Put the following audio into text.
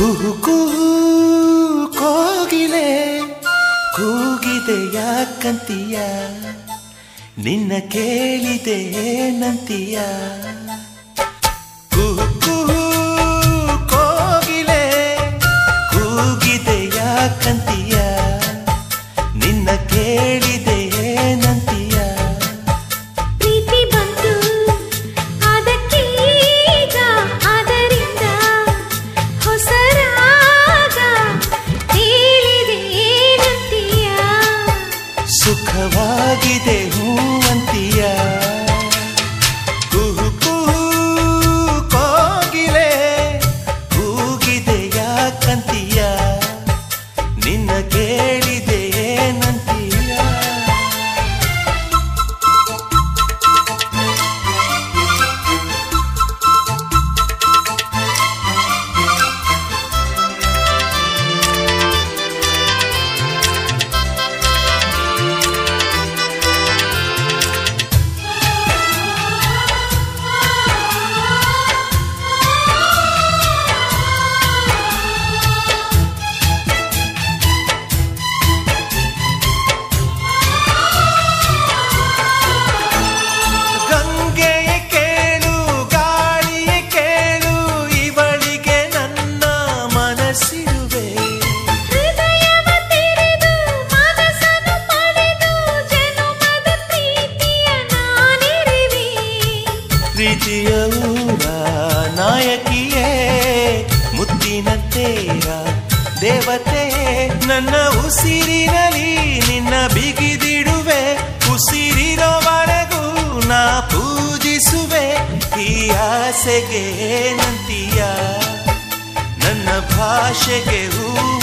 ಕುಹು ಕುಹು ಕೋಗಿಲೆ ಕೂಗಿದೆ ಯಾಕಂತೀಯ ನಿನ್ನ ಕೇಳಿದೆ ಏನಂತೀಯ ಕುಹು ಕುಹು ಕೋಗಿಲೆ ಕೂಗಿದೆ ಯಾಕಂತೀಯ ನಿನ್ನ ಕೇಳಿದೆ ಏನಂತೀಯ ಪ್ರೀತಿ ಬಂತು ಅದಕ್ಕೀಗ ಅದರಿಂದ ಹೊಸರಾಗ ಹೇಳಿದೆ ಏನಂತೀಯ ಸುಖವಾಗಿದೆ ಹೂವಂತೀಯ ಕುಹು ಕುಹು ಕೋಗಿಲೆ ಕೂಗಿದೆ ಯಾಕಂತೀಯ ನಿನ್ನ ಕೇಳಿದೆ ಏನಂತೀಯ ಗಂಗೆಯ ಕೇಳು ಗಾಳಿಯ ಕೇಳು ಇವಳಿಗೆ ನನ್ನ ಮನಸ್ಸಿರುವೆ ಹೃದಯವ ತೆರೆದು ಮನಸ್ಸನ್ನು ಪಡೆದು ಜನುಮದ ಪ್ರೀತಿಯ ನಾನಿರುವೆ ಪ್ರೀತಿಯ ಊರ ನಾಯಕಿಯೇ ಮುತ್ತಿನ ತೇರ ದೇವತೆ ನನ್ನ ಉಸಿರಿನಲ್ಲಿ ನಿನ್ನ ಬಿಗಿದಿಡುವೆ ಉಸಿರಿರೋವರೆಗೂ ನಾ ಪೂಜಿಸುವೆ ಈ ಆಸೆಗೆ ಏನಂತೀಯ ನನ್ನ ಭಾಷೆಗೆ ಹೂ